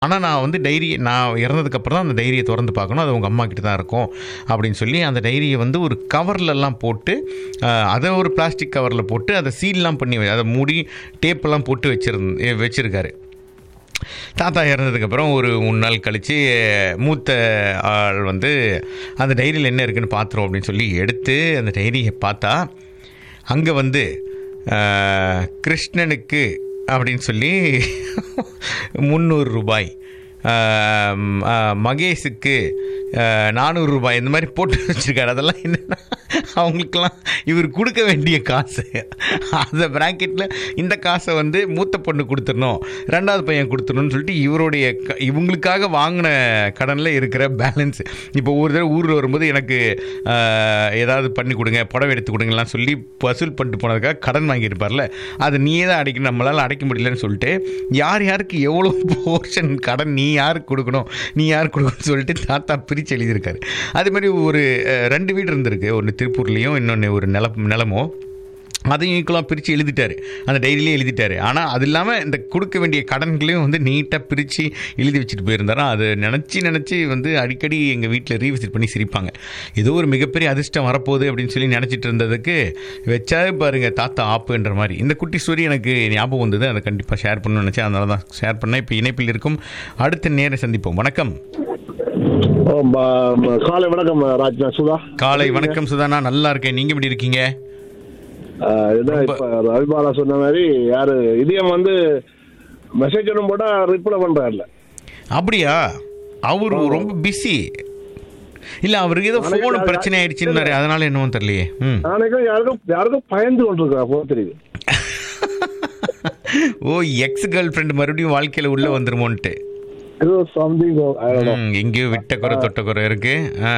ஆனால் நான் வந்து டைரி நான் இறந்ததுக்கப்புறம் தான் அந்த டைரியை திறந்து பார்க்கணும் அது உங்கள் அம்மா கிட்ட தான் இருக்கும் அப்படின்னு சொல்லி அந்த டைரியை வந்து ஒரு கவர்லலாம் போட்டு அஹ், அதை ஒரு பிளாஸ்டிக் கவரில் போட்டு அதை சீல்லாம் பண்ணி வை- அதை மூடி டேப்பெல்லாம் போட்டு வச்சிருந்து வச்சுருக்காரு தாத்தா இறந்ததுக்கப்புறம் ஒரு மூணு நாள் கழித்து மூத்த ஆள் வந்து அந்த டைரியில் என்ன இருக்குன்னு பார்த்துரும் அப்படின்னு சொல்லி எடுத்து அந்த டைரியை பார்த்தா அங்கே வந்து ஆஹ், கிருஷ்ணனுக்கு அப்படின்னு சொல்லி முந்நூறு ரூபாய் ஆஹ், ம், ஆஹ், மகேஷுக்கு ஆஹ், நானூறு ரூபாய் இந்த மாதிரி போட்டு வச்சுருக்காரு அதெல்லாம் என்னென்னா அவங்களுக்கெல்லாம் இவர் கொடுக்க வேண்டிய காசு அந்த ப்ராக்கெட்டில் இந்த காசை வந்து மூத்த பொண்ணு கொடுத்துடணும் ரெண்டாவது பையன் கொடுத்துடணும்னு சொல்லிட்டு இவருடைய க- இவங்களுக்காக வாங்கின கடனில் இருக்கிற பேலன்ஸ் இப்போ ஒரு தடவை ஊரில் வரும்போது எனக்கு ஆஹ், ஏதாவது பண்ணி கொடுங்க புடவை எடுத்து கொடுங்கலாம் சொல்லி வசூல் பண்ணிட்டு போனதுக்காக கடன் வாங்கியிருப்பார்ல அது நீயே தான் அடைக்கணும் நம்மளால் அடைக்க முடியலன்னு சொல்லிட்டு யார் யாருக்கு எவ்வளோ போர்ஷன் கடன் நீ யாருக்கு கொடுக்கணும் நீ யாருக்கு கொடுக்கணும்னு சொல்லிட்டு தாத்தா பிரித்து எழுதியிருக்காரு அதே மாதிரி ஒரு அஹ், ரெண்டு வீடு இருந்திருக்கு ஒன்று திருப்பூர்லேயும் இன்னொன்று ஒரு நில நிலமோ அதையும் ஈக்குவலாக பிரித்து எழுதிட்டாரு அந்த டைரியிலே எழுதிட்டாரு ஆனால் அது இல்லாமல் இந்த கொடுக்க வேண்டிய கடன்களையும் வந்து நீட்டாக பிரித்து எழுதி வச்சுட்டு போயிருந்தாரா அது நினச்சி நினச்சி வந்து அடிக்கடி எங்கள் வீட்டில் ரீவிசிட் பண்ணி சிரிப்பாங்க ஏதோ ஒரு மிகப்பெரிய அதிர்ஷ்டம் வரப்போகுது அப்படின்னு சொல்லி நினச்சிட்டு இருந்ததுக்கு வச்சாவே பாருங்க தாத்தா ஆப்புன்ற மாதிரி இந்த குட்டி ஸ்டோரி எனக்கு ஞாபகம் வந்தது அதை கண்டிப்பாக ஷேர் பண்ணணும்னு நினச்சேன் அதனால தான் ஷேர் பண்ணேன் இப்போ இணைப்பில் இருக்கும் அடுத்த நேரம் சந்திப்போம் வணக்கம் ஓ, ப- ப- காலை வணக்கம் ராஜ்னா சுதா காலை வணக்கம் சுதானா நல்லா இருக்கேன் நீங்கள் எப்படி இருக்கீங்க ஆஹ் இதான் இப்ப ரவிபாலா சொன்ன மாதிரி யாரு இதயம் வந்து மெசேஜ் ஒன்றும் போட்டா ரிப்ளை பண்றாருல அப்படியா அவரு ரொம்ப பிஸி இல்ல அவருக்கு ஏதோ நாளைக்கு ஃபோன் அது- பிரச்சனை ஆயிடுச்சுன்னாரு அதனால என்னவோ தெரியலையே ம் நாளைக்கும் யாருக்கும் யாருக்கும் பயந்து கொண்டிருக்கா போக தெரியுது ஓ எக்ஸ் கேர்ள் ஃப்ரெண்ட் மறுபடியும் வாழ்க்கையில உள்ள வந்துருமோன்ட்டு ஏதோ சம்திங் ம், எங்கேயோ விட்ட குறை தொட்ட குறை இருக்கு ஆ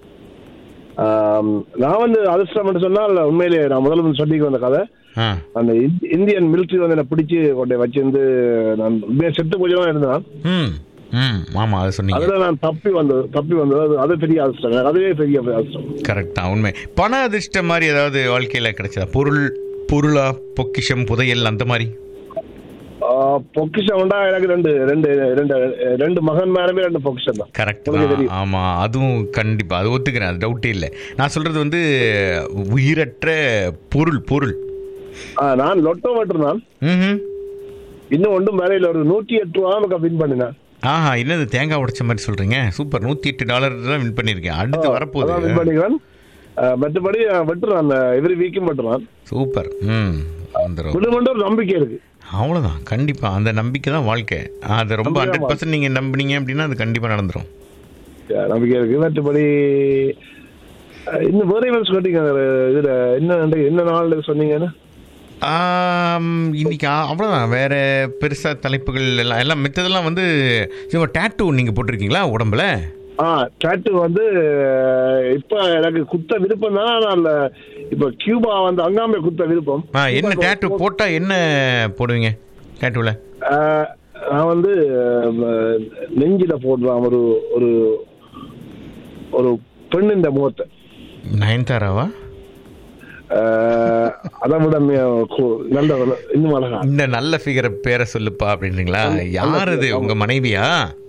நான் வந்து அதிர்ஷ்டம் என்று சொன்னால் உண்மையிலேயே நான் முதல்ல வந்து சொல்லிக்கு வந்த கதை ஆ அந்த இந்தி- இந்தியன் மிலிட்ரி வந்து என்னை பிடிச்சு கொண்டு வச்சிருந்து நான் உண்மையா செத்து போய் தான் இருந்தேன் ம் ம் ஆமா அதை சொன்னீங்க அதுல நான் தப்பி வந்தது தப்பி வந்தது அது- அது பெரிய அதிர்ஷ்டம் எனக்கு அதுவே பெரிய அதிர்ஷ்டம் கரெக்ட் தான் உண்மை பண அதிர்ஷ்டம் மாதிரி ஏதாவது வாழ்க்கையில கிடைச்சதா பொருள் பொருளா பொக்கிஷம் புதையல் அந்த மாதிரி ஆஹ் பொக்கிஷம் உண்டா எனக்கு ரெண்டு ரெண்டு ரெண்டு ரெண்டு மகன் மேலமே ரெண்டு பொக்கிஷம் தான் கரெக்ட் உங்களுக்கு தான் தெரியும். ஆமா அதுவும் கண்டிப்பா அது ஒத்துக்கிறேன் அது டவுட்டே இல்லை நான் சொல்றது வந்து உயிரற்ற பொருள் பொருள் ஆஹ் நான் லொட்டோ வெட்டிருந்தான் ம் இன்னும் ஒன்றும் வேலையில் ஒரு நூற்றி எட்டு ரூபா நமக்கு வின் பண்ணினேன் ஆஹா என்னது தேங்காய் உடைச்ச மாதிரி சொல்றீங்க சூப்பர் நூத்தி எட்டு டாலர் தான் வின் பண்ணிருக்கேன் அடுத்து அதான் வின் வரப்போகுது பண்ணிக்கிறேன் ஆஹ் மற்றபடி நான் வெட்டுறான் அந்த எவ்ரி வீக்கும் வெட்டுறான் சூப்பர் ம் வந்துடும் விடுமன்ற ஒரு நம்பிக்கை இருக்கு அவ்வளோதான் கண்டிப்பா அந்த நம்பிக்கை தான் வாழ்க்கை அது ரொம்ப நம்பிக்கை ஹண்ட்ரட் தான் பர்சன்ட் நீங்க நம்புனீங்க அப்படின்னா அது கண்டிப்பா நடந்துரும் ஆஹ் நம்பிக்கை இருக்கு மற்றபடி ஆஹ் இன்னும் வேற ஈவெண்ட்ஸ் கேட்டீங்க இதுல என்ன என்ன நாள் சொன்னீங்கன்னு ஆம், இன்னைக்கு ஆ- அவ்வளோதான் வேற பெருசா தலைப்புகள் எல்லாம் எல்லாம் மித்ததெல்லாம் வந்து சும்மா டேட்டூ நீங்க போட்டிருக்கீங்களா உடம்புல ஆ டேட்டு வந்து அஹ், இப்ப எனக்கு குத்த விருப்பம் தான் நான் அந்த இப்ப கியூபா வந்து அங்காமே குத்த விருப்பம் ஆ என்ன டேட்டூ போட்டா என்ன போடுவீங்க டேட்டூவில் அஹ், நான் வந்து அஹ், நெஞ்சில போடுறான் ஒரு ஒரு ஒரு பெண்ணின் முகத்தை நயன்தாராவா அஹ், அதை விட மே- கு- நல்ல ஒரு- இன்னும் அழகா இந்த நல்ல ஃபிகரை பேரை சொல்லுப்பா அப்படின்றீங்களா யார் அது உங்க மனைவியா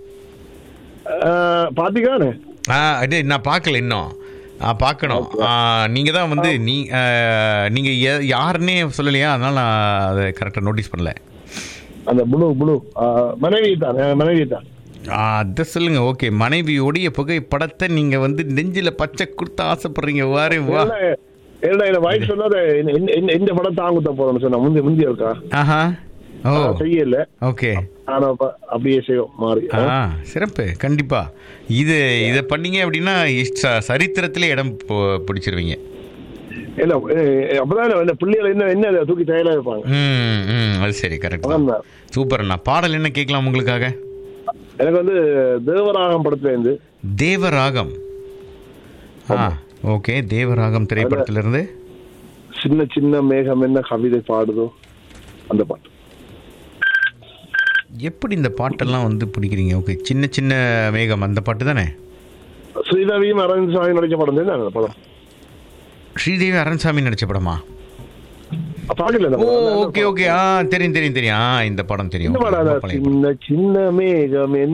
அஹ், பாத்தீங்கன்னு ஆ அது நான் பார்க்கல இன்னும் ஆ பார்க்கணும் ஆ, நீங்க தான் வந்து நீ ஆ, நீங்க ய- யாருன்னே சொல்லலையா அதனால நான் அதை கரெக்டாக நோட்டீஸ் பண்ணல அந்த புளு புளு மனைவி தான் என் மனைவி தான் ஆ, அதை சொல்லுங்க ஓகே மனைவியோடைய புகைப்படத்தை நீங்க வந்து நெஞ்சில பச்சை கொடுத்து ஆசைப்படுறீங்க வாரே வா என்ன என்ன வாய்ஸ் சொன்னா இந்த படம் தாங்குத்த போறோம்னு சொன்னா முந்தி முந்தி இருக்கா ஆஹா ஓ ஆனா செய்யல ஓகே ஆனா அப்ப அப்படியே செய்யும் மாறி ஆ சிறப்பு கண்டிப்பா இது இதை பண்ணீங்க அப்படின்னா ச- சரித்திரத்திலே இடம் போ- பிடிச்சிருவீங்க இல்ல அஹ் அப்பதான் இந்த பிள்ளைகளை என்ன என்ன இதை தூக்கி தயாரா இருப்பாங்க ம் ம் அது சரி கரெக்ட் அதான் தான். சூப்பர் நான் பாடல் என்ன கேட்கலாம் உங்களுக்காக எனக்கு வந்து தேவராகம் படத்துல இருந்து தேவராகம் ஆ ஓகே தேவராகம் திரைப்படத்திலிருந்து சின்ன சின்ன மேகம் என்ன கவிதை பாடுதோ அந்த பாட்டு எப்படி இந்த பாட்டெல்லாம் வந்து பிடிக்கிறீங்க ஓகே சின்ன சின்ன மேகம் அந்த பாட்டு தானே ஸ்ரீதவியும் அரவிந்த் சாமி நடிச்ச படம் தான் அந்த படம் ஸ்ரீதேவி அரண்சாமி நடிச்ச படமா பாக்கல இந்த ஓ படம். ஓகே ஓகே ஆ தெரியும் தெரியும் தெரியும் ஆ இந்த படம் தெரியும் இந்த படம் ரொம்ப அதான் பழைய சின்ன சின்ன மேகம்